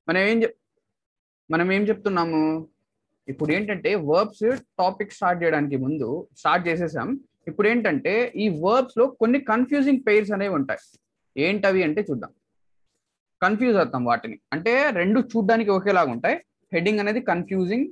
మనం ఏం చెప్ మనం ఏం చెప్తున్నాము ఇప్పుడు ఏంటంటే వర్బ్స్ టాపిక్ స్టార్ట్ చేయడానికి ముందు స్టార్ట్ చేసేసాం ఇప్పుడు ఏంటంటే ఈ వర్బ్స్ లో కొన్ని కన్ఫ్యూజింగ్ పెయిర్స్ అనేవి ఉంటాయి ఏంటవి అంటే చూద్దాం కన్ఫ్యూజ్ అవుతాం వాటిని అంటే రెండు చూడ్డానికి ఒకేలాగా ఉంటాయి హెడ్డింగ్ అనేది కన్ఫ్యూజింగ్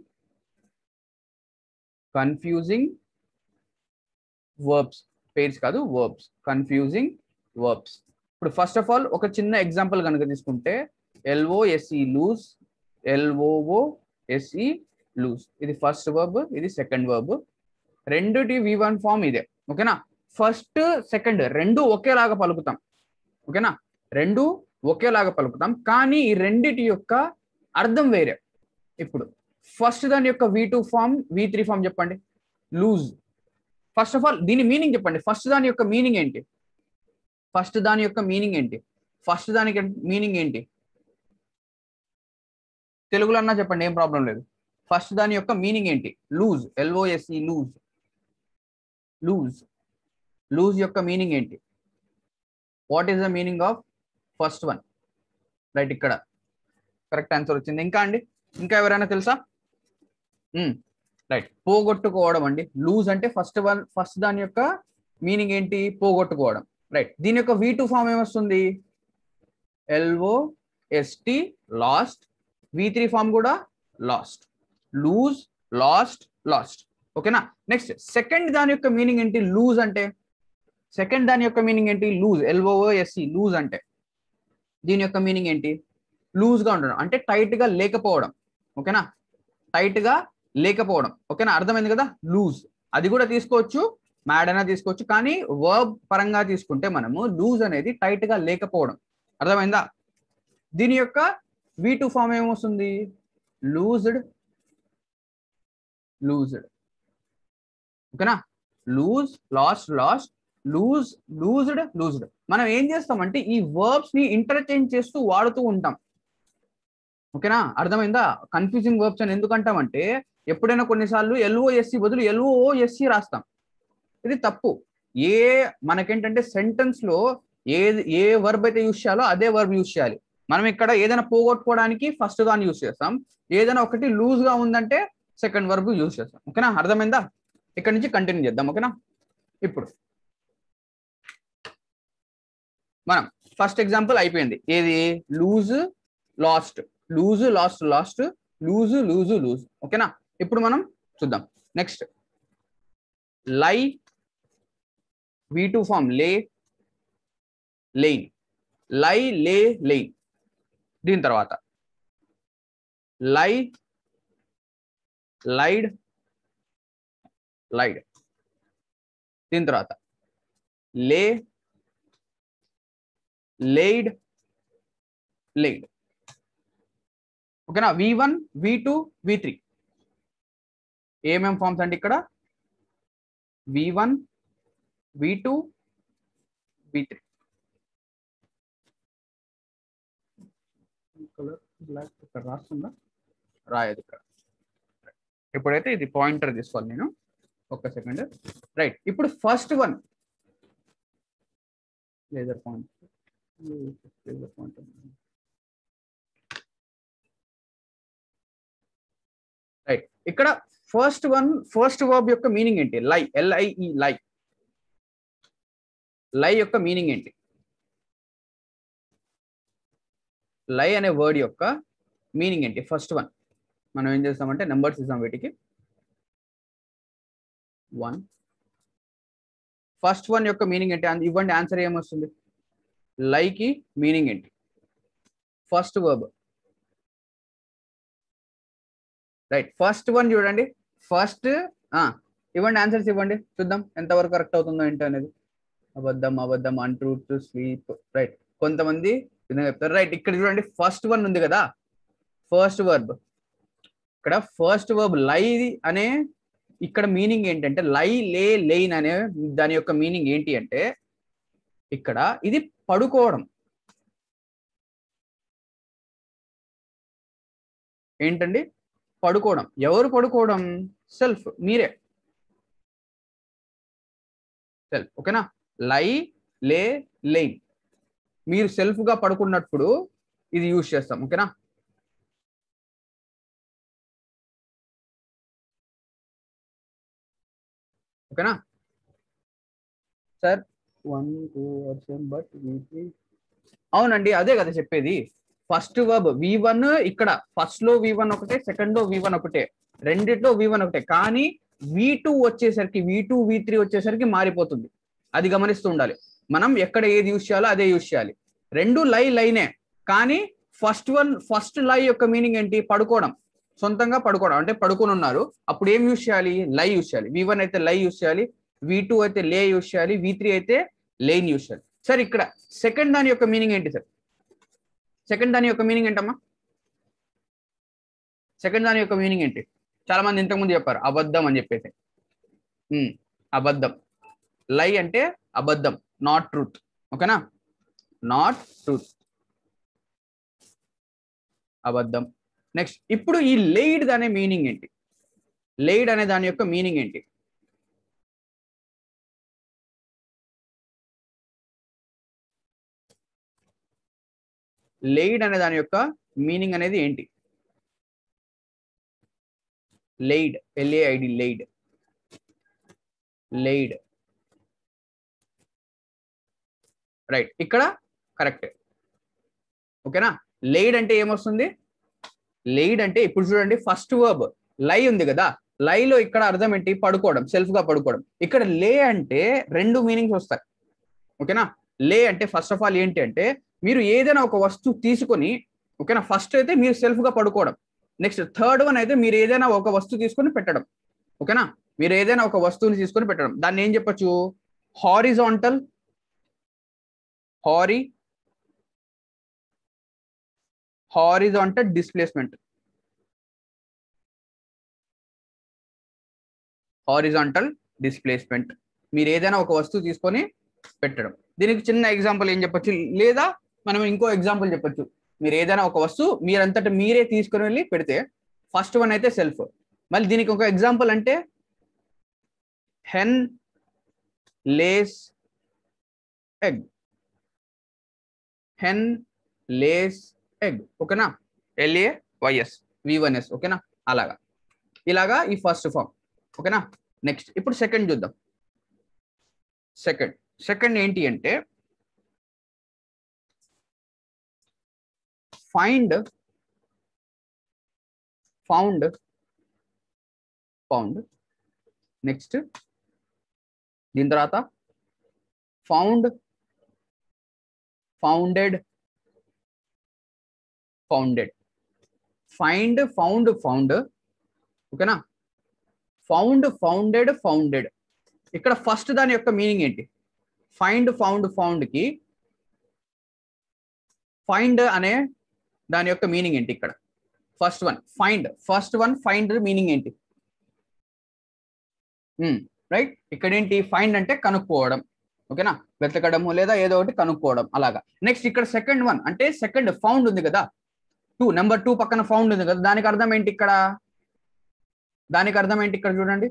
కన్ఫ్యూజింగ్ వర్బ్స్ పేర్స్ కాదు వర్బ్స్ కన్ఫ్యూజింగ్ వర్బ్స్ ఇప్పుడు ఫస్ట్ ఆఫ్ ఆల్ ఒక చిన్న ఎగ్జాంపుల్ కనుక తీసుకుంటే L O S E lose L O O S E loose ఇది ఫస్ట్ వర్బ్ ఇది సెకండ్ వర్బ్ రెండుటి వి వన్ ఫామ్ ఇదే ఓకేనా ఫస్ట్ సెకండ్ రెండు ఒకేలాగా పలుకుతాం ఓకేనా రెండు ఒకేలాగా పలుకుతాం కానీ ఈ రెండిటి యొక్క అర్థం వేరే ఇప్పుడు ఫస్ట్ దాని యొక్క V two form V three form చెప్పండి లూజ్ ఫస్ట్ ఆఫ్ ఆల్ దీని మీనింగ్ చెప్పండి ఫస్ట్ దాని యొక్క మీనింగ్ ఏంటి ఫస్ట్ దాని యొక్క మీనింగ్ ఏంటి ఫస్ట్ దానికి మీనింగ్ ఏంటి తెలుగులో అన్నా చెప్పండి ఏం ప్రాబ్లం లేదు ఫస్ట్ దాని యొక్క మీనింగ్ ఏంటి lose L O S E lose lose lose యొక్క మీనింగ్ ఏంటి what is the meaning of first one right ఇక్కడ కరెక్ట్ ఆన్సర్ వచ్చింది ఇంకా అండి ఇంకా ఎవరైనా తెలుసా రైట్ పోగొట్టుకోవడం అండి లూజ్ అంటే ఫస్ట్ వన్ ఫస్ట్ దాని యొక్క మీనింగ్ ఏంటి పోగొట్టుకోవడం రైట్ దీని యొక్క వి టూ ఫామ్ ఏమొస్తుంది L O S T lost V three form కూడా లాస్ట్ లూజ్ లాస్ట్ లాస్ట్ ఓకేనా నెక్స్ట్ సెకండ్ దాని యొక్క మీనింగ్ ఏంటి లూజ్ అంటే సెకండ్ దాని యొక్క మీనింగ్ ఏంటి లూజ్ ఎల్ఓఓ ఎస్సి లూజ్ అంటే దీని యొక్క మీనింగ్ ఏంటి లూజ్ గా ఉండడం అంటే టైట్ గా లేకపోవడం ఓకేనా టైట్ గా లేకపోవడం ఓకేనా అర్థమైంది కదా లూజ్ అది కూడా తీసుకోవచ్చు మ్యాడ్ అయినా తీసుకోవచ్చు కానీ వర్బ్ పరంగా తీసుకుంటే మనము లూజ్ అనేది టైట్ గా లేకపోవడం అర్థమైందా దీని యొక్క వి టూ ఫామ్ ఏమొస్తుంది లూజ్డ్ లూజ్డ్ ఓకేనా lose lost lost lose loosed loosed మనం ఏం చేస్తామంటే ఈ వర్బ్స్ ని ఇంటర్చేంజ్ చేస్తూ వాడుతూ ఉంటాం ఓకేనా అర్థమైందా కన్ఫ్యూజింగ్ వర్బ్స్ అని ఎందుకు అంటామంటే ఎప్పుడైనా కొన్నిసార్లు ఎల్ఓఎస్సి బదులు ఎల్ఓఎస్సి రాస్తాం ఇది తప్పు ఏ మనకేంటంటే సెంటెన్స్ లో ఏ ఏ వర్బ్ అయితే యూస్ చేయాలో అదే వర్బ్ యూస్ చేయాలి మనం ఇక్కడ ఏదైనా పోగొట్టుకోవడానికి ఫస్ట్ దాన్ని యూస్ చేస్తాం ఏదైనా ఒకటి లూజ్ గా ఉందంటే సెకండ్ వర్బ్ యూస్ చేస్తాం ఓకేనా అర్థమైందా ఇక్కడ నుంచి కంటిన్యూ చేద్దాం ఓకేనా ఇప్పుడు మనం ఫస్ట్ ఎగ్జాంపుల్ అయిపోయింది ఏది lose lost lose lost lost lose lose lose ఓకేనా ఇప్పుడు మనం చూద్దాం నెక్స్ట్ లై వి టూ ఫామ్ లే లెయిన్ లై లే లెయిన్ దీని తర్వాత లై లైడ్ లైడ్ దీని తర్వాత లే లేడ్ లేడ్ ఓకేనా V one V two V three ఏమేం ఫామ్స్ అండి ఇక్కడ V one V two V three colour black ఇక్కడ రాస్తుందా రాయదు ఇక్కడ ఇప్పుడైతే ఇది పాయింటర్ తీసుకోవాలి నేను ఒక్క సెకండ్ రైట్ ఇప్పుడు first one laser point laser point right ఇక్కడ ఫస్ట్ వన్ ఫస్ట్ వర్బ్ యొక్క మీనింగ్ ఏంటి లై ఎల్ఐఈ లై లై యొక్క మీనింగ్ ఏంటి లై అనే వర్డ్ యొక్క మీనింగ్ ఏంటి ఫస్ట్ వన్ మనం ఏం చేస్తామంటే నెంబర్స్ ఇస్తాం వీటికి వన్ ఫస్ట్ వన్ యొక్క మీనింగ్ ఏంటి అంద- ఇవ్వండి ఆన్సర్ ఏమొస్తుంది లైకి మీనింగ్ ఏంటి first verb right first one చూడండి ఫస్ట్ ఇవ్వండి ఆన్సర్స్ ఇవ్వండి చూద్దాం ఎంతవరకు కరెక్ట్ అవుతుందో ఏంటో అనేది అబద్ధం అబద్ధం అన్ట్రూత్ స్లీప్ రైట్ కొంతమంది విధంగా చెప్తారు రైట్ ఇక్కడ చూడండి ఫస్ట్ వన్ ఉంది కదా ఫస్ట్ వర్బ్ ఇక్కడ ఫస్ట్ వర్బ్ లై అనే ఇక్కడ మీనింగ్ ఏంటంటే లై లే లెయిన్ అనే దాని యొక్క మీనింగ్ ఏంటి అంటే ఇక్కడ ఇది పడుకోవడం ఏంటండి పడుకోవడం ఎవరు పడుకోవడం సెల్ఫ్ మీరే సెల్ఫ్ ఓకేనా లై లే లెయిన్ మీరు సెల్ఫ్ గా పడుకున్నప్పుడు ఇది యూజ్ చేస్తాం ఓకేనా ఓకేనా సార్ వన్ టూ బట్ అవునండి అదే కదా చెప్పేది ఫస్ట్ వర్బ్ వి వన్ ఇక్కడ ఫస్ట్ లో వి వన్ ఒకటే సెకండ్ లో వి వన్ ఒకటే రెండిట్లో వి వన్ ఒకటే కానీ వి టూ వచ్చేసరికి వి టూ వి త్రీ వచ్చేసరికి మారిపోతుంది అది గమనిస్తూ ఉండాలి మనం ఎక్కడ ఏది యూజ్ చేయాలో అదే యూజ్ చేయాలి రెండు లై లైనే కానీ ఫస్ట్ వన్ ఫస్ట్ లై యొక్క మీనింగ్ ఏంటి పడుకోవడం సొంతంగా పడుకోవడం అంటే పడుకొని ఉన్నారు అప్పుడు ఏం యూజ్ చేయాలి లై యూజ్ చేయాలి వి వన్ అయితే లై యూజ్ చేయాలి వి టూ అయితే లే యూజ్ చేయాలి వి త్రీ అయితే లేన్ యూజ్ చేయాలి సార్ ఇక్కడ సెకండ్ దాని యొక్క మీనింగ్ ఏంటి సార్ సెకండ్ దాని యొక్క మీనింగ్ ఏంటమ్మా సెకండ్ దాని యొక్క మీనింగ్ ఏంటి చాలా మంది ఇంతకుముందు చెప్పారు అబద్ధం అని చెప్పేసి ఉమ్, అబద్ధం లై అంటే అబద్ధం నాట్ ట్రూత్ ఓకేనా నాట్ ట్రూత్ అబద్ధం నెక్స్ట్ ఇప్పుడు ఈ లేయిడ్ అనే మీనింగ్ ఏంటి లేయిడ్ అనే దాని యొక్క మీనింగ్ ఏంటి లేయిడ్ అనే దాని యొక్క మీనింగ్ అనేది ఏంటి laid L A I D laid laid right ఇక్కడ కరెక్ట్ ఓకేనా లెయిడ్ అంటే ఏమొస్తుంది లెయిడ్ అంటే ఇప్పుడు చూడండి ఫస్ట్ వర్బ్ లై ఉంది కదా లైలో ఇక్కడ అర్థం ఏంటి పడుకోవడం సెల్ఫ్ గా పడుకోవడం ఇక్కడ లే అంటే రెండు మీనింగ్స్ వస్తాయి ఓకేనా లే అంటే ఫస్ట్ ఆఫ్ ఆల్ ఏంటి అంటే మీరు ఏదైనా ఒక వస్తువు తీసుకొని ఓకేనా ఫస్ట్ అయితే మీరు సెల్ఫ్ గా పడుకోవడం నెక్స్ట్ థర్డ్ వన్ అయితే మీరు ఏదైనా ఒక వస్తువు తీసుకొని పెట్టడం ఓకేనా మీరు ఏదైనా ఒక వస్తువుని తీసుకొని పెట్టడం దాన్ని ఏం చెప్పొచ్చు హారిజాంటల్ హారి హారిజాంటల్ డిస్ప్లేస్మెంట్ హారిజాంటల్ డిస్ప్లేస్మెంట్ మీరు ఏదైనా ఒక వస్తువు తీసుకొని పెట్టడం దీనికి చిన్న ఎగ్జాంపుల్ ఏం చెప్పొచ్చు లేదా మనం ఇంకో ఎగ్జాంపుల్ చెప్పొచ్చు మీరు ఏదైనా ఒక వస్తువు మీరంతటా మీరే తీసుకుని వెళ్ళి పెడితే ఫస్ట్ వన్ అయితే సెల్ఫ్ మళ్ళీ దీనికి ఒక ఎగ్జాంపుల్ అంటే hen lays egg hen lays egg ఓకేనా L A Y S V one S ఓకేనా అలాగా ఇలాగా ఈ ఫస్ట్ ఫామ్ ఓకేనా నెక్స్ట్ ఇప్పుడు సెకండ్ చూద్దాం సెకండ్ సెకండ్ ఏంటి అంటే ఫైండ్ ఫౌండ్ ఫౌండ్ నెక్స్ట్ దీని తర్వాత found founded founded find found found ఓకేనా ఫౌండ్ ఫౌండెడ్ ఫౌండెడ్ ఇక్కడ ఫస్ట్ దాని యొక్క మీనింగ్ ఏంటి ఫైండ్ ఫౌండ్ ఫౌండ్ కి ఫైండ్ అనే దాని యొక్క మీనింగ్ ఏంటి ఇక్కడ first one find first one find meaning ఏంటి రైట్ ఇక్కడ ఏంటి ఫైండ్ అంటే కనుక్కోవడం ఓకేనా వెతకడము లేదా ఏదో ఒకటి కనుక్కోవడం అలాగా నెక్స్ట్ ఇక్కడ సెకండ్ వన్ అంటే సెకండ్ ఫౌండ్ ఉంది కదా టూ నెంబర్ టూ పక్కన ఫౌండ్ ఉంది కదా దానికి అర్థం ఏంటి ఇక్కడ దానికి అర్థం ఏంటి ఇక్కడ చూడండి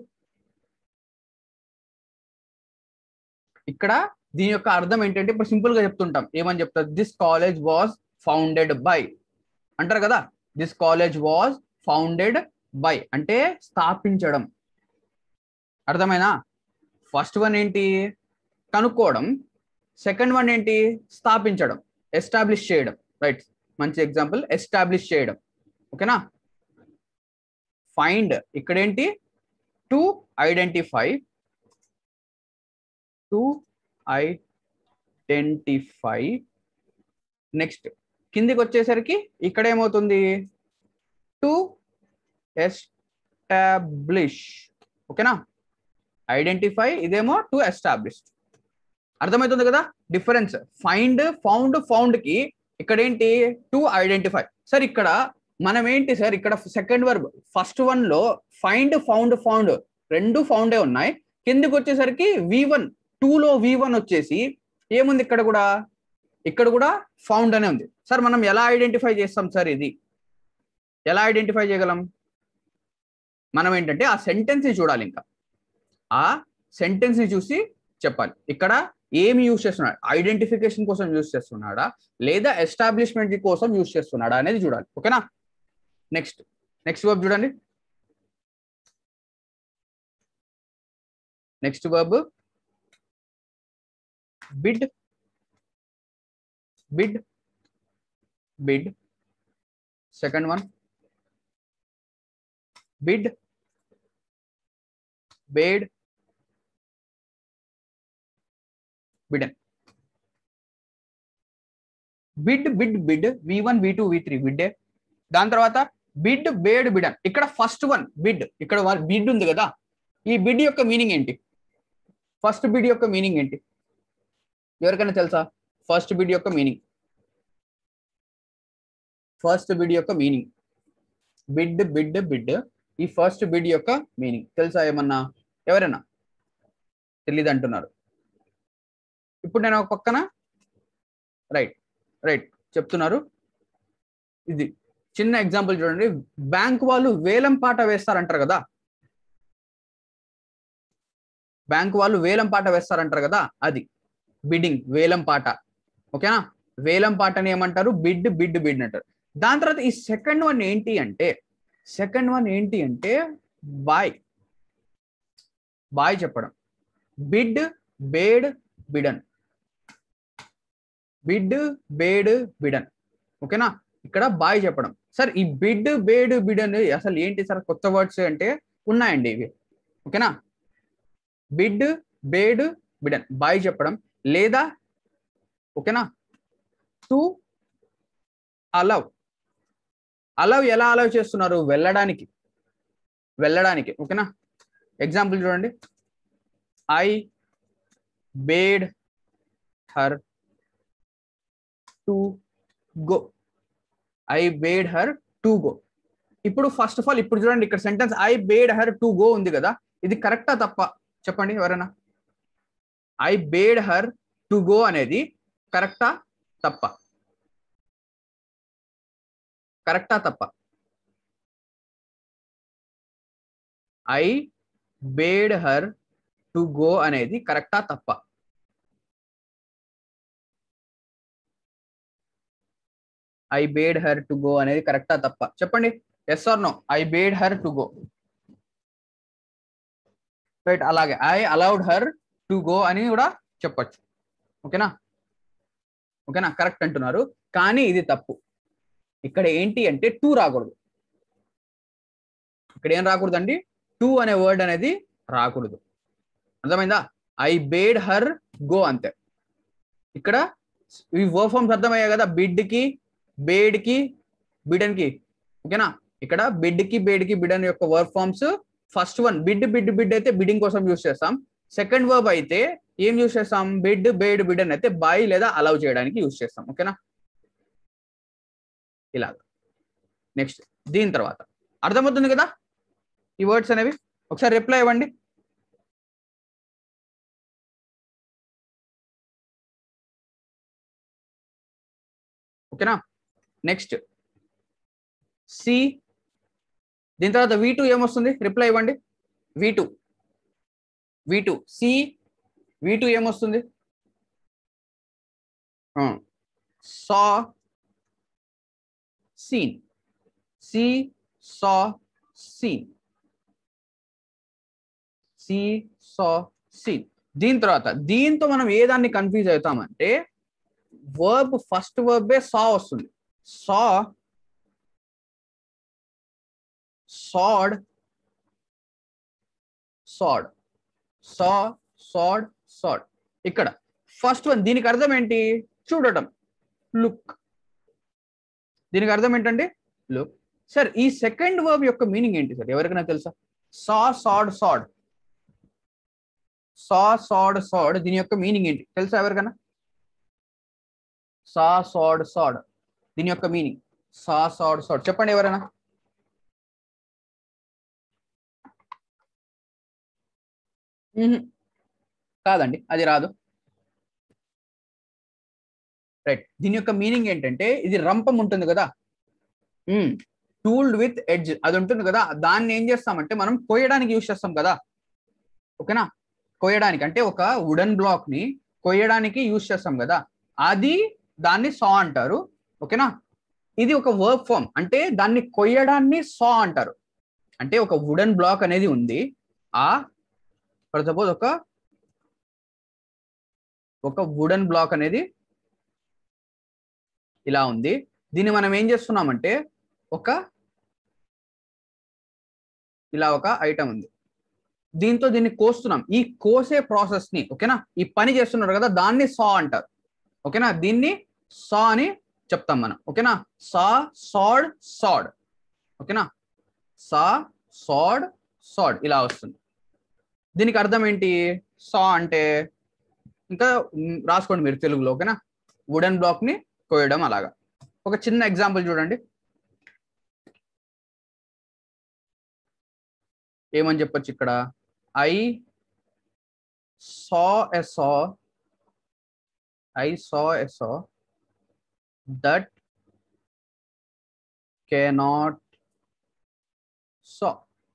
ఇక్కడ దీని యొక్క అర్థం ఏంటంటే ఇప్పుడు సింపుల్ గా చెప్తుంటాం ఏమని చెప్తారు this college was founded by అంటారు కదా this college was founded by అంటే స్థాపించడం అర్థమైనా ఫస్ట్ వన్ ఏంటి కనుక్కోవడం సెకండ్ వన్ ఏంటి స్థాపించడం ఎస్టాబ్లిష్ చేయడం రైట్ మంచి ఎగ్జాంపుల్ ఎస్టాబ్లిష్ చేయడం ఓకేనా ఫైండ్ ఇక్కడ ఏంటి to identify to identify next కిందికి వచ్చేసరికి ఇక్కడ ఏమవుతుంది టు ఎస్టాబ్లిష్ ఓకేనా ఐడెంటిఫై ఇదేమో టు ఎస్టాబ్లిష్ అర్థమవుతుంది కదా డిఫరెన్స్ ఫైండ్ ఫౌండ్ ఫౌండ్ కి ఇక్కడ ఏంటి టు ఐడెంటిఫై సార్ ఇక్కడ మనం ఏంటి సార్ ఇక్కడ సెకండ్ వర్బ్ ఫస్ట్ వన్ లో ఫైండ్ ఫౌండ్ ఫౌండ్ రెండు ఫౌండే ఉన్నాయి కిందికి వచ్చేసరికి వి వన్ లో వి వన్ వచ్చేసి ఏముంది ఇక్కడ కూడా ఇక్కడ కూడా ఫౌండ్ అనే ఉంది సార్ మనం ఎలా ఐడెంటిఫై చేస్తాం సార్ ఇది ఎలా ఐడెంటిఫై చేయగలం మనం ఏంటంటే ఆ సెంటెన్స్ ని చూడాలి ఇంకా ఆ సెంటెన్స్ ని చూసి చెప్పాలి ఇక్కడ ఏమి యూజ్ చేస్తున్నాడు ఐడెంటిఫికేషన్ కోసం యూజ్ చేస్తున్నాడా లేదా ఎస్టాబ్లిష్మెంట్ కోసం యూజ్ చేస్తున్నాడా అనేది చూడాలి ఓకేనా నెక్స్ట్ నెక్స్ట్ వర్బ్ చూడండి next verb bid bid bid second one bid bade bidden bid bid bid V one V two V three బిడ్డే దాని తర్వాత బిడ్ బేడ్ బిడన్ ఇక్కడ ఫస్ట్ వన్ బిడ్ ఇక్కడ బిడ్ ఉంది కదా ఈ బిడ్ యొక్క మీనింగ్ ఏంటి ఫస్ట్ బిడ్ యొక్క మీనింగ్ ఏంటి ఎవరికైనా తెలుసా ఫస్ట్ బిడ్ యొక్క మీనింగ్ ఫస్ట్ బిడ్ యొక్క మీనింగ్ బిడ్ బిడ్ బిడ్ ఈ ఫస్ట్ బిడ్ యొక్క మీనింగ్ తెలుసా ఏమన్నా ఎవరైనా తెలీదు అంటున్నారు ఇప్పుడు నేను ఒక పక్కన రైట్ రైట్ చెప్తున్నారు ఇది చిన్న ఎగ్జాంపుల్ చూడండి బ్యాంక్ వాళ్ళు వేలం పాట వేస్తారంటారు కదా బ్యాంక్ వాళ్ళు వేలం పాట వేస్తారంటారు కదా అది బిడ్డింగ్ వేలం పాట ఓకేనా వేలం పాటని ఏమంటారు బిడ్ బిడ్ బిడ్ అంటారు దాని తర్వాత ఈ సెకండ్ వన్ ఏంటి అంటే సెకండ్ వన్ ఏంటి అంటే బాయ్ బాయ్ చెప్పడం bid bade bidden bid bade bidden ఓకేనా ఇక్కడ బాయ్ చెప్పడం సార్ ఈ బిడ్ బేడ్ బిడన్ అసలు ఏంటి సార్ కొత్త వర్డ్స్ అంటే ఉన్నాయండి ఇవి ఓకేనా బిడ్ బేడ్ బిడన్ బాయ్ చెప్పడం లేదా ఓకేనా టు అలవ్ అలవ్ ఎలా అలవ్ చేస్తున్నారు వెళ్ళడానికి వెళ్ళడానికి ఓకేనా ఎగ్జాంపుల్ చూడండి I bade her to go I bade her to go ఇప్పుడు ఫస్ట్ ఆఫ్ ఆల్ ఇప్పుడు చూడండి ఇక్కడ sentence I bade her to go ఉంది కదా ఇది కరెక్టా తప్ప చెప్పండి ఎవరైనా I bade her to go అనేది కరెక్టా తప్ప కరెక్టా తప్ప I bade her to go అనేది కరెక్టా తప్ప I bade her to go అనేది కరెక్టా తప్ప చెప్పండి yes or no I bade her to go right అలాగే I allowed her to go అని కూడా చెప్పొచ్చు ఓకేనా ఓకేనా కరెక్ట్ అంటున్నారు కానీ ఇది తప్పు ఇక్కడ ఏంటి అంటే టూ రాకూడదు ఇక్కడ ఏం రాకూడదండి టూ అనే వర్డ్ అనేది రాకూడదు అర్థమైందా ఐ బేడ్ హర్ గో అంతే ఇక్కడ ఈ వర్క్ ఫార్మ్స్ అర్థమయ్యాయి కదా బిడ్ కి బేడ్ కి బిడన్ కి ఓకేనా ఇక్కడ బిడ్ కి బేడ్ కి బిడన్ యొక్క work forms first one bid bid bid అయితే బిడ్డింగ్ కోసం యూస్ చేస్తాం సెకండ్ వర్బ్ అయితే ఏం యూస్ చేస్తాం బిడ్ బేడ్ బిడన్ అయితే బాయ్ లేదా అలౌ చేయడానికి యూస్ చేస్తాం ఓకేనా ఇలా నెక్స్ట్ దీని తర్వాత అర్థమవుతుంది కదా ఈ వర్డ్స్ అనేవి ఒకసారి రిప్లై ఇవ్వండి ఓకేనా నెక్స్ట్ సి దీని తర్వాత వి టూ ఏమొస్తుంది రిప్లై ఇవ్వండి V two V two see V two ఏమొస్తుంది saw seen see saw seen see saw seen దీని తర్వాత దీంతో మనం ఏ దాన్ని కన్ఫ్యూజ్ అవుతామంటే వర్బ్ ఫస్ట్ వర్బే సా వస్తుంది saw sawed sawed saw sawed sawed ఇక్కడ ఫస్ట్ వన్ దీనికి అర్థం ఏంటి చూడటం లుక్ దీనికి అర్థం ఏంటండి లుక్ సార్ ఈ సెకండ్ వర్బ్ యొక్క మీనింగ్ ఏంటి సార్ ఎవరికైనా తెలుసా saw sawed sawed saw sawed sawed దీని యొక్క మీనింగ్ ఏంటి తెలుసా ఎవరికైనా సా సాడ్ సాడ్ దీని యొక్క మీనింగ్ సా సాడ్ సాడ్ చెప్పండి ఎవరైనా కాదండి అది రాదు రైట్ దీని యొక్క మీనింగ్ ఏంటంటే ఇది రంపం ఉంటుంది కదా టూల్డ్ విత్ ఎడ్జ్ అది ఉంటుంది కదా దాన్ని ఏం చేస్తామంటే మనం కొయ్యడానికి యూజ్ చేస్తాం కదా ఓకేనా కొయ్యడానికి అంటే ఒక వుడెన్ బ్లాక్ ని కొయ్యడానికి యూజ్ చేస్తాం కదా అది దాన్ని సా అంటారు ఓకేనా ఇది ఒక వర్క్ ఫామ్ అంటే దాన్ని కొయ్యడాన్ని సా అంటారు అంటే ఒక వుడెన్ బ్లాక్ అనేది ఉంది ఆ ఫర్ సపోజ్ ఒక ఒక వుడెన్ బ్లాక్ అనేది ఇలా ఉంది దీన్ని మనం ఏం చేస్తున్నామంటే ఒక ఇలా ఒక ఐటమ్ ఉంది దీంతో దీన్ని కోస్తున్నాం ఈ కోసే ప్రాసెస్ ని ఓకేనా ఈ పని చేస్తున్నారు కదా దాన్ని సా అంటారు ఓకేనా దీన్ని సా అని చెప్తాం మనం ఓకేనా సా సాడ్ సాడ్ ఓకేనా సా సాడ్ సాడ్ ఇలా వస్తుంది దీనికి అర్థం ఏంటి సా అంటే ఇంకా మ్, రాసుకోండి మీరు తెలుగులో ఓకేనా వుడెన్ బ్లాక్ ని కోయడం అలాగా ఒక చిన్న ఎగ్జాంపుల్ చూడండి ఏమని చెప్పొచ్చు ఇక్కడ I saw a saw I saw a saw that cannot saw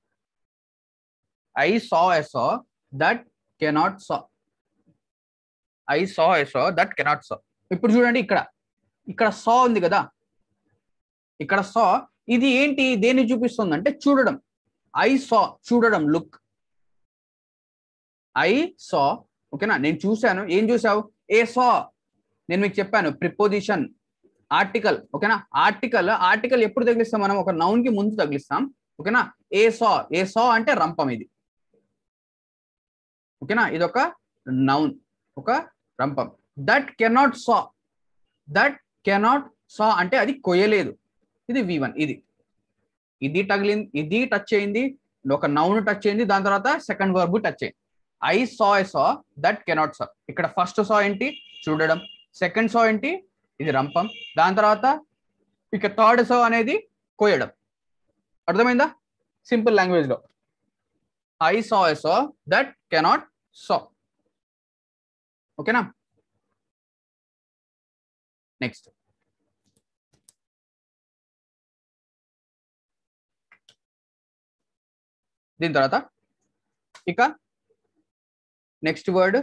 I saw a saw that cannot saw I saw a saw that cannot saw ఇప్పుడు చూడండి ఇక్కడ ఇక్కడ సా ఉంది కదా ఇక్కడ సా ఇది ఏంటి దేన్ని చూపిస్తుంది అంటే చూడడం ఐ సా చూడడం లుక్ ఐ సా ఓకేనా నేను చూశాను ఏం చూసావు ఏ సా నేను మీకు చెప్పాను ప్రిపోజిషన్ ఆర్టికల్ ఓకేనా ఆర్టికల్ ఆర్టికల్ ఎప్పుడు తగిలిస్తాం మనం ఒక నౌన్ కి ముందు తగిలిస్తాం ఓకేనా ఏ సా ఏ సా అంటే రంపం ఇది ఓకేనా ఇది ఒక నౌన్ ఒక రంపం that cannot saw that cannot saw అంటే అది కొయ్యలేదు ఇది వి వన్ ఇది ఇది తగిలింది ఇది టచ్ అయింది ఒక నౌన్ టచ్ అయింది దాని తర్వాత సెకండ్ వర్బ్ టచ్ అయింది I saw I saw that cannot saw ఇక్కడ ఫస్ట్ సా ఏంటి చూడడం సెకండ్ సా ఏంటి ఇది రంపం దాని తర్వాత ఇక థర్డ్ సా అనేది కోయడం అర్థమైందా సింపుల్ లాంగ్వేజ్ లో I saw I saw that cannot saw ఓకేనా నెక్స్ట్ దీని తర్వాత ఇక next word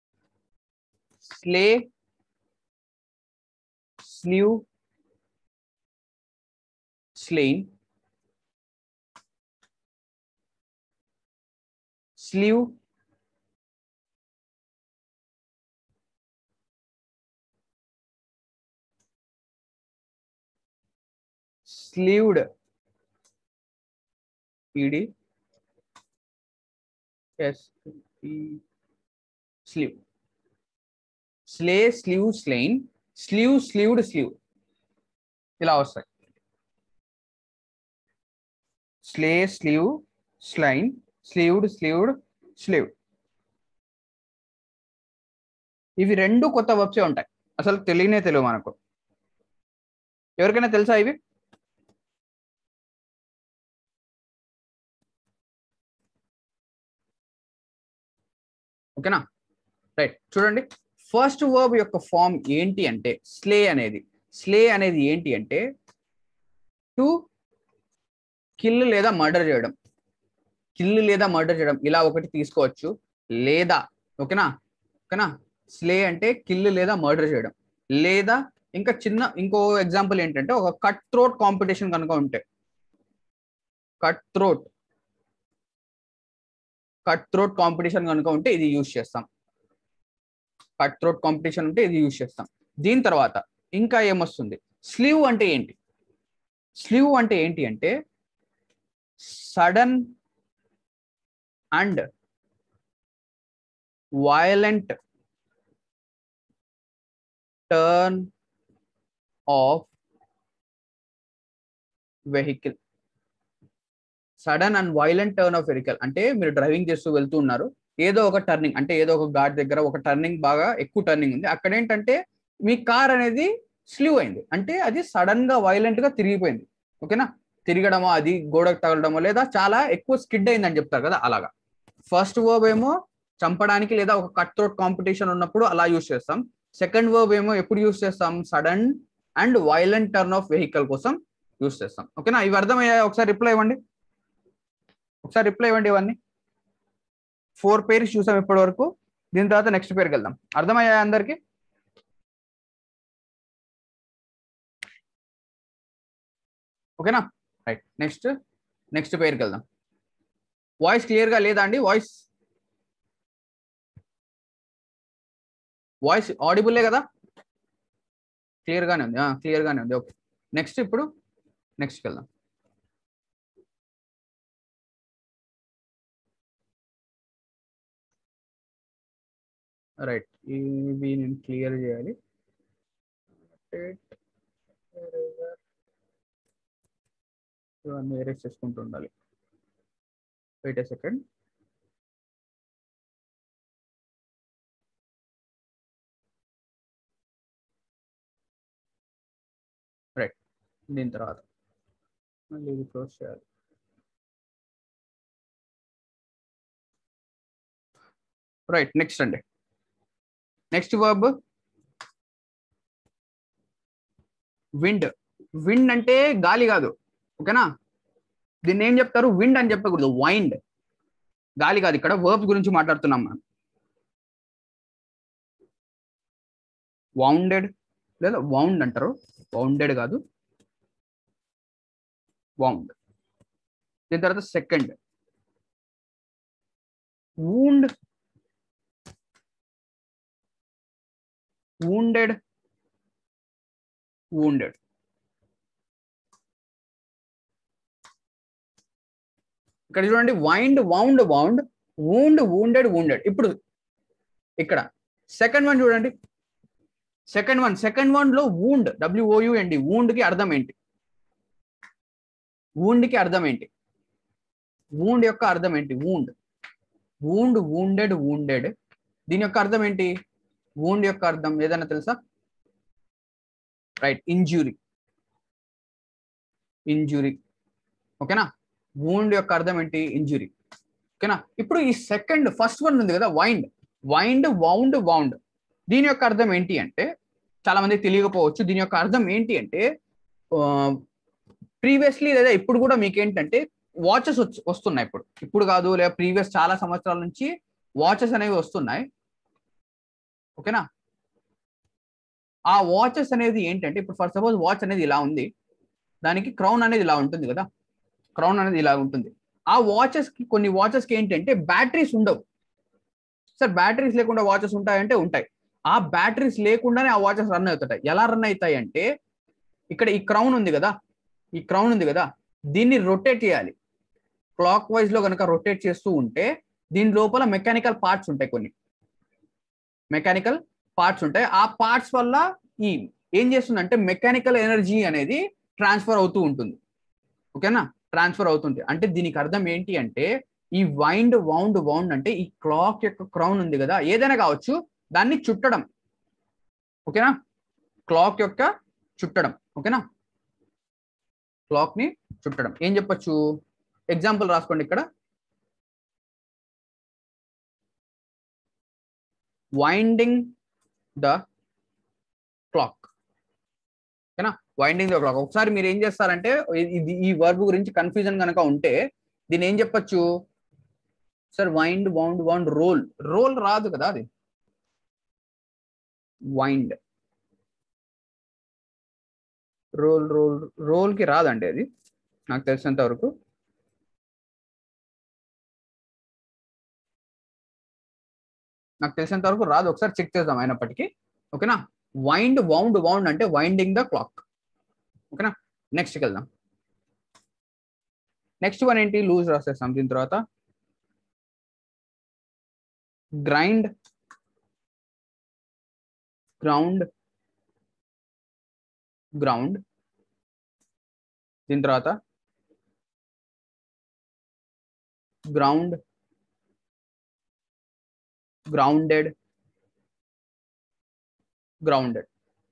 slay slew slain slew slewed E D S slew slay slew slain slew slewed slew ఇలా వస్తాయి slay slew slain slewed slewed slew ఇవి రెండు కొత్త వర్బ్సే ఉంటాయి అసలు తెలియనే తెలియవు మనకు ఎవరికైనా తెలుసా ఇవి ఓకేనా రైట్ చూడండి ఫస్ట్ వర్బ్ యొక్క ఫామ్ ఏంటి అంటే స్లే అనేది స్లే అనేది ఏంటి అంటే టు కిల్ లేదా మర్డర్ చేయడం కిల్ లేదా మర్డర్ చేయడం ఇలా ఒకటి తీసుకోవచ్చు లేదా ఓకేనా ఓకేనా స్లే అంటే కిల్ లేదా మర్డర్ చేయడం లేదా ఇంకా చిన్న ఇంకో ఎగ్జాంపుల్ ఏంటంటే ఒక కట్ థ్రోట్ కాంపిటీషన్ కనుక ఉంటే cut throat cut throat competition కనుక ఉంటే ఇది యూజ్ చేస్తాం కట్ థ్రోట్ కాంపిటీషన్ ఉంటే ఇది యూజ్ చేస్తాం దీని తర్వాత ఇంకా ఏమొస్తుంది స్లీవ్ అంటే ఏంటి స్లీవ్ అంటే ఏంటి అంటే sudden and violent turn of vehicle sudden and violent turn of vehicle అంటే మీరు డ్రైవింగ్ చేస్తూ వెళ్తూ ఉన్నారు ఏదో ఒక టర్నింగ్ అంటే ఏదో ఒక ఘాట్ దగ్గర ఒక టర్నింగ్ బాగా ఎక్కువ టర్నింగ్ ఉంది అక్కడ ఏంటంటే మీ కార్ అనేది స్లీవ్ అయింది అంటే అది సడన్ గా వైలెంట్ గా తిరిగిపోయింది ఓకేనా తిరగడమో అది గోడకు తగలడమో లేదా చాలా ఎక్కువ స్కిడ్ అయిందని చెప్తారు కదా అలాగా ఫస్ట్ వర్బ్ ఏమో చంపడానికి లేదా ఒక కట్ త్రోట్ కాంపిటీషన్ ఉన్నప్పుడు అలా యూస్ చేస్తాం సెకండ్ వర్బ్ ఏమో ఎప్పుడు యూస్ చేస్తాం sudden and violent turn of vehicle కోసం యూస్ చేస్తాం ఓకేనా ఇవి అర్థమయ్యాయి ఒకసారి రిప్లై ఇవ్వండి ఒకసారి రిప్లై ఇవ్వండి ఇవన్నీ ఫోర్ పేర్స్ చూసాం ఇప్పటి వరకు దీని తర్వాత నెక్స్ట్ పేరుకి వెళ్దాం అర్థమయ్యాయి అందరికి ఓకేనా రైట్ నెక్స్ట్ నెక్స్ట్ పేరుకి వెళ్దాం వాయిస్ క్లియర్ గా లేదా అండి వాయిస్ వాయిస్ ఆడిబుల్లే కదా క్లియర్ గానే ఉంది క్లియర్ గానే ఉంది ఓకే నెక్స్ట్ ఇప్పుడు నెక్స్ట్కి వెళ్దాం రైట్ ఇవి నేను క్లియర్ చేయాలి ఇవన్నీ ఎరేస్ చేసుకుంటూ ఉండాలి వెయిట్ ఏ సెకండ్ రైట్ దీని తర్వాత మళ్ళీ ఇది క్లోజ్ చేయాలి రైట్ నెక్స్ట్ అండి నెక్స్ట్ వర్బ్ విండ్ విండ్ అంటే గాలి కాదు ఓకేనా దీన్ని ఏం చెప్తారు విండ్ అని చెప్పకూడదు వైండ్ గాలి కాదు ఇక్కడ వర్బ్ గురించి మాట్లాడుతున్నాం మనం వౌండెడ్ లేదా వౌండ్ అంటారు వౌండెడ్ కాదు వౌండ్ దీని తర్వాత సెకండ్ వూండ్ wounded wounded ఇక్కడ చూడండి wind wound wound wound wounded wounded ఇప్పుడు ఇక్కడ సెకండ్ వన్ చూడండి సెకండ్ వన్ సెకండ్ వన్ లో వూండ్ డబ్ల్యూఓయు అండి వూండ్ కి అర్థం ఏంటి వూండ్ కి అర్థం ఏంటి వూండ్ యొక్క అర్థం ఏంటి వూండ్ వూండ్ వూండెడ్ వూండెడ్ దీని యొక్క అర్థం ఏంటి వూండ్ యొక్క అర్థం ఏదైనా తెలుసా రైట్ ఇంజురీ ఇంజురీ ఓకేనా వూండ్ యొక్క అర్థం ఏంటి ఇంజురీ ఓకేనా ఇప్పుడు ఈ సెకండ్ ఫస్ట్ వన్ ఉంది కదా వైండ్ వైండ్ వౌండ్ వౌండ్ దీని యొక్క అర్థం ఏంటి అంటే చాలా మంది తెలియకపోవచ్చు దీని యొక్క అర్థం ఏంటి అంటే ప్రీవియస్లీ లేదా ఇప్పుడు కూడా మీకు ఏంటంటే వాచెస్ వస్తున్నాయి ఇప్పుడు ఇప్పుడు కాదు లేదా ప్రీవియస్ చాలా సంవత్సరాల నుంచి వాచెస్ అనేవి వస్తున్నాయి ఓకేనా ఆ వాచెస్ అనేది ఏంటంటే ఇప్పుడు ఫర్ సపోజ్ వాచ్ అనేది ఇలా ఉంది దానికి క్రౌన్ అనేది ఇలా ఉంటుంది కదా క్రౌన్ అనేది ఇలా ఉంటుంది ఆ వాచెస్ కి కొన్ని వాచెస్ కి ఏంటంటే బ్యాటరీస్ ఉండవు సార్ బ్యాటరీస్ లేకుండా వాచెస్ ఉంటాయంటే ఉంటాయి ఆ బ్యాటరీస్ లేకుండానే ఆ వాచెస్ రన్ అవుతుంటాయి ఎలా రన్ అవుతాయి అంటే ఇక్కడ ఈ క్రౌన్ ఉంది కదా ఈ క్రౌన్ ఉంది కదా దీన్ని రొటేట్ చేయాలి క్లాక్ వైజ్ లో కనుక రొటేట్ చేస్తూ ఉంటే దీని లోపల మెకానికల్ పార్ట్స్ ఉంటాయి కొన్ని మెకానికల్ పార్ట్స్ ఉంటాయి ఆ పార్ట్స్ వల్ల ఈ ఏం చేస్తుందంటే మెకానికల్ ఎనర్జీ అనేది ట్రాన్స్ఫర్ అవుతూ ఉంటుంది ఓకేనా ట్రాన్స్ఫర్ అవుతుంది అంటే దీనికి అర్థం ఏంటి అంటే ఈ వైండ్ వౌండ్ వౌండ్ అంటే ఈ క్లాక్ యొక్క క్రౌన్ ఉంది కదా ఏదైనా కావచ్చు దాన్ని చుట్టడం ఓకేనా క్లాక్ యొక్క చుట్టడం ఓకేనా క్లాక్ ని చుట్టడం ఏం చెప్పొచ్చు ఎగ్జాంపుల్ రాసుకోండి ఇక్కడ వైండింగ్ ద క్లాక్ ఓకేనా వైండింగ్ ద క్లాక్ ఒకసారి మీరు ఏం చేస్తారంటే ఇది ఈ వర్బ్ గురించి కన్ఫ్యూజన్ కనుక ఉంటే దీన్ని ఏం చెప్పొచ్చు sir wind wound wound roll roll రాదు కదా అది వైండ్ రోల్ రోల్ రోల్ కి రాదండి అది నాకు తెలిసినంత వరకు నాకు తెలిసినంత వరకు రాదు ఒకసారి చెక్ చేద్దాం అయినప్పటికీ ఓకేనా వైండ్ వౌండ్ వౌండ్ అంటే వైండింగ్ ద క్లాక్ ఓకేనా నెక్స్ట్కి వెళ్దాం నెక్స్ట్ వన్ ఏంటి లూజ్ రాసేస్తాం దీని తర్వాత గ్రైండ్ గ్రౌండ్ గ్రౌండ్ దీని తర్వాత ground grounded grounded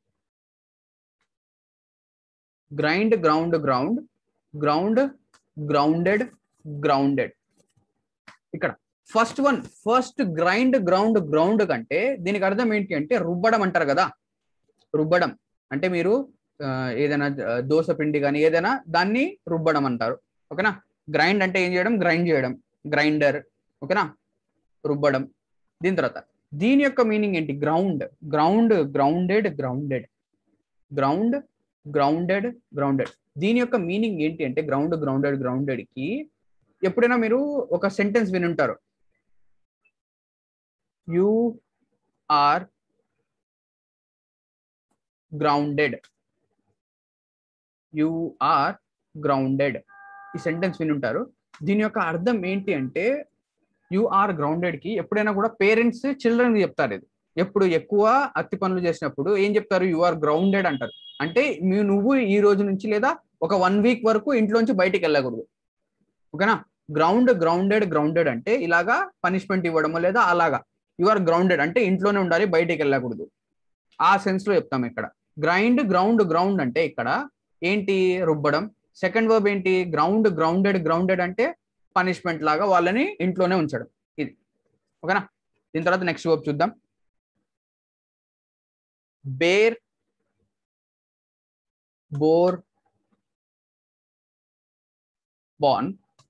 grind ground ground ground grounded grounded ఇక్కడ first one first grind ground ground కంటే దీనికి అర్థం ఏంటి అంటే రుబ్బడం అంటారు కదా రుబ్బడం అంటే మీరు ఏదైనా దోశ పిండి కానీ ఏదైనా దాన్ని రుబ్బడం అంటారు ఓకేనా గ్రైండ్ అంటే ఏం చేయడం గ్రైండ్ చేయడం గ్రైండర్ ఓకేనా రుబ్బడం దీని తర్వాత దీని యొక్క మీనింగ్ ఏంటి ground ground grounded grounded ground grounded grounded దీని యొక్క మీనింగ్ ఏంటి అంటే గ్రౌండ్ గ్రౌండెడ్ గ్రౌండెడ్ కి ఎప్పుడైనా మీరు ఒక సెంటెన్స్ వినుంటారు you are grounded you are grounded ఈ సెంటెన్స్ వినుంటారు దీని యొక్క అర్థం ఏంటి అంటే యు ఆర్ గ్రౌండెడ్ కి ఎప్పుడైనా కూడా పేరెంట్స్ చిల్డ్రన్ చెప్తారు ఇది ఎప్పుడు ఎక్కువ అత్తి పనులు చేసినప్పుడు ఏం చెప్తారు యు ఆర్ గ్రౌండెడ్ అంటారు అంటే మీ నువ్వు ఈ రోజు నుంచి లేదా ఒక వన్ వీక్ వరకు ఇంట్లోంచి బయటికి వెళ్ళకూడదు ఓకేనా గ్రౌండ్ గ్రౌండెడ్ గ్రౌండెడ్ అంటే ఇలాగా పనిష్మెంట్ ఇవ్వడము లేదా అలాగా యు ఆర్ గ్రౌండెడ్ అంటే ఇంట్లోనే ఉండాలి బయటికి వెళ్ళకూడదు ఆ సెన్స్ లో చెప్తాం ఇక్కడ గ్రైండ్ గ్రౌండ్ గ్రౌండ్ అంటే ఇక్కడ ఏంటి రుబ్బడం సెకండ్ వర్బ్ ఏంటి గ్రౌండ్ గ్రౌండెడ్ గ్రౌండెడ్ అంటే పనిష్మెంట్ లాగా వాళ్ళని ఇంట్లోనే ఉంచడం ఇది ఓకేనా దీని తర్వాత నెక్స్ట్ వర్బ్ చూద్దాం బేర్ బోర్ బాన్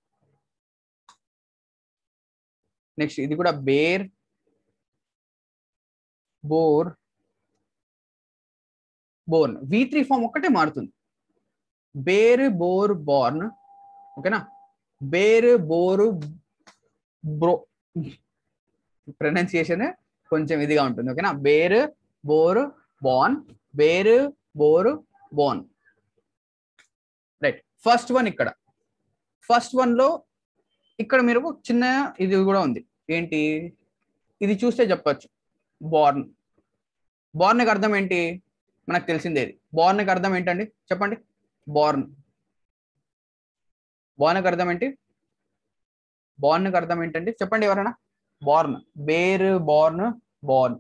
నెక్స్ట్ ఇది కూడా bear bore born V three form ఒక్కటే మారుతుంది బేర్ బోర్ బోర్న్ ఓకేనా బేర్ బోరు బ్రో ప్రొనౌన్సియేషన్ కొంచెం ఇదిగా ఉంటుంది ఓకేనా bear bore born bear bore born right first one ఇక్కడ ఫస్ట్ వన్ లో ఇక్కడ మీరు చిన్న ఇది కూడా ఉంది ఏంటి ఇది చూస్తే చెప్పచ్చు బార్న్ బార్న్కి అర్థం ఏంటి మనకు తెలిసిందేది బార్న్కి అర్థం ఏంటండి చెప్పండి బార్న్ బార్న్కి అర్థం ఏంటి బార్న్కి అర్థం ఏంటండి చెప్పండి ఎవరైనా born bear born born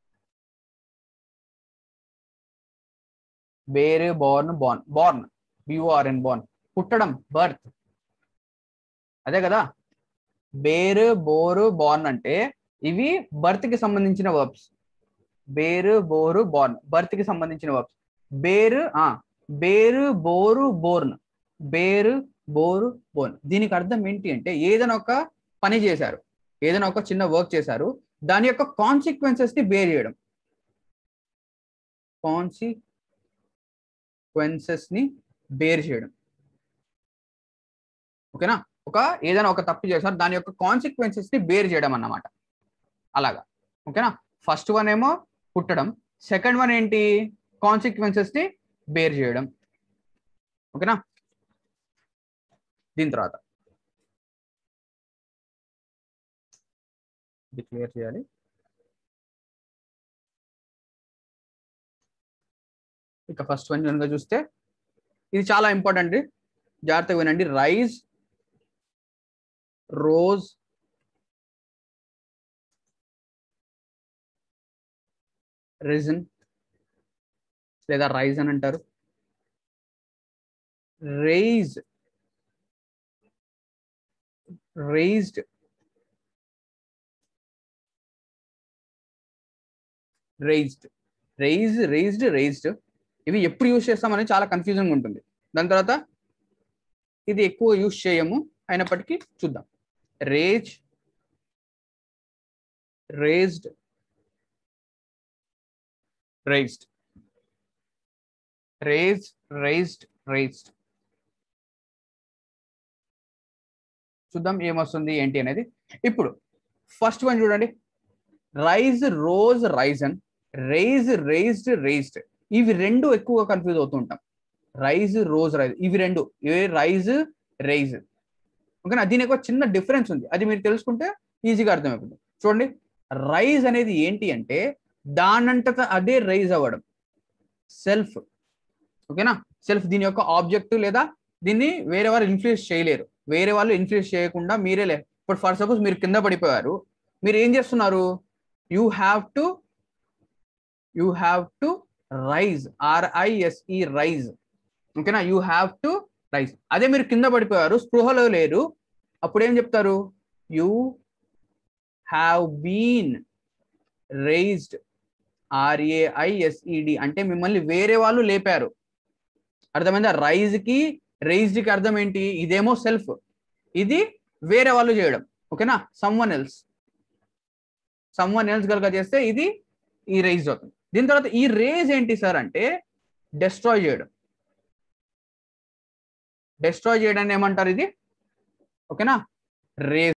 bear born born born B O R N born పుట్టడం బర్త్ అదే కదా బేరు బోరు బార్న్ అంటే ఇవి బర్త్ కి సంబంధించిన verbs bear bore born birth కి సంబంధించిన వర్బ్స్ బేరు ఆ bear bore born bear bore born దీనికి అర్థం ఏంటి అంటే ఏదైనా ఒక పని చేశారు ఏదైనా ఒక చిన్న వర్క్ చేశారు దాని యొక్క కాన్సిక్వెన్సెస్ ని బేర్ చేయడం కాన్సిక్వెన్సెస్ ని బేర్ చేయడం ఓకేనా ఒక ఏదైనా ఒక తప్పు చేశారు దాని యొక్క కాన్సిక్వెన్సెస్ ని బేర్ చేయడం అన్నమాట అలాగా ఓకేనా ఫస్ట్ వన్ ఏమో పుట్టడం సెకండ్ వన్ ఏంటి కాన్సిక్వెన్సెస్ ని బేర్ చేయడం ఓకేనా దీని తర్వాత ఇది క్లియర్ చేయాలి ఇక ఫస్ట్ వన్ కనుక చూస్తే ఇది చాలా ఇంపార్టెంట్ జాగ్రత్తగా వినండి రైజ్ రోజ్ రిజన్ లేదా రైజ్ అని అంటారు rise raised raised rise raised raised ఇవి ఎప్పుడు యూజ్ చేస్తామని చాలా కన్ఫ్యూజన్గా ఉంటుంది దాని తర్వాత ఇది ఎక్కువ యూజ్ చేయము అయినప్పటికీ చూద్దాం raise raised raised raise raised raised చూద్దాం ఏమొస్తుంది ఏంటి అనేది ఇప్పుడు ఫస్ట్ వన్ చూడండి rise rose risen rise raised raised ఇవి రెండు ఎక్కువ కన్ఫ్యూజ్ అవుతూ ఉంటాం రైజ్ రోజ్ రైజ్ ఇవి రెండు ఇవి రైజ్ రైజ్ ఓకేనా దీని ఒక చిన్న డిఫరెన్స్ ఉంది అది మీరు తెలుసుకుంటే ఈజీగా అర్థమైపోతుంది చూడండి రైజ్ అనేది ఏంటి అంటే దానంతట అదే రైజ్ అవ్వడం సెల్ఫ్ ఓకేనా సెల్ఫ్ దీని యొక్క ఆబ్జెక్ట్ లేదా దీన్ని వేరే వాళ్ళు ఇన్ఫ్లుయెన్స్ చేయలేరు వేరే వాళ్ళు ఇన్ఫ్లుయెన్స్ చేయకుండా మీరే లే ఇప్పుడు ఫర్ సపోజ్ మీరు కింద పడిపోయారు మీరు ఏం చేస్తున్నారు you have to you have to rise R I S E rise ఓకేనా యూ హ్యావ్ టు రైజ్ అదే మీరు కింద పడిపోయారు స్పృహలో లేరు అప్పుడు ఏం చెప్తారు you have been raised R A I S E D అంటే మిమ్మల్ని వేరే వాళ్ళు లేపారు అర్థమైందా రైజ్ కి రైజ్డ్ కి అర్థం ఏంటి ఇదేమో సెల్ఫ్ ఇది వేరే వాళ్ళు చేయడం ఓకేనా సమ్వన్ ఎల్స్ సమ్వన్ ఎల్స్ కనుక చేస్తే ఇది ఈ రైజ్ అవుతుంది దీని తర్వాత ఈ రేజ్ ఏంటి సార్ అంటే డెస్ట్రాయ్ చేయడం డెస్ట్రాయ్ చేయడాన్ని ఏమంటారు ఇది ఓకేనా రేజ్